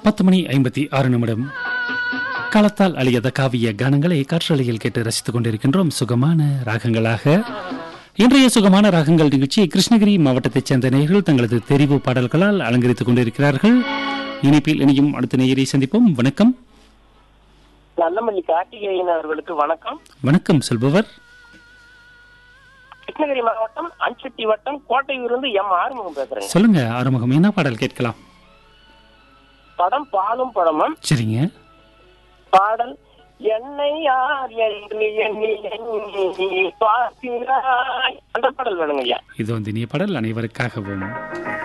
பத்து மணி ஐம்பத்தி ஆறு நிமிடம் காலத்தால் அழியாத காவிய கானங்களை காற்றலையில் கேட்டு ரசித்துக் கொண்டிருக்கின்றோம் சுகமான ராகங்களாக இன்றைய சுகமான ராகங்கள் நிகழ்ச்சி கிருஷ்ணகிரி மாவட்டத்தைச் சேர்ந்த நேயர்கள் தங்களது தெரிவு பாடல்களால் அலங்கரித்துக் கொண்டிருக்கிறார்கள் இனிப்பில் இனியும் அடுத்த நேயரை சந்திப்போம் வணக்கம் நல்லமல்லி கார்த்திகேயன் அவர்களுக்கு வணக்கம் வணக்கம் சொல்பவர் கிருஷ்ணகிரி மாவட்டம் அஞ்சட்டி வட்டம் கோட்டையூர்ந்து எம் ஆறுமுகம் பேசுறேங்க சொல்லுங்க ஆறுமுகம் என்ன பாடல் கேட்கலாம் படம் பாலும் பழமும் சரிங்க பாடல் என்னை யார் என்று எண்ணி எண்ணி பார்க்கிறாய் அந்த பாடல் வேணுங்க ஐயா இது வந்து இனிய பாடல் அனைவருக்காகவும்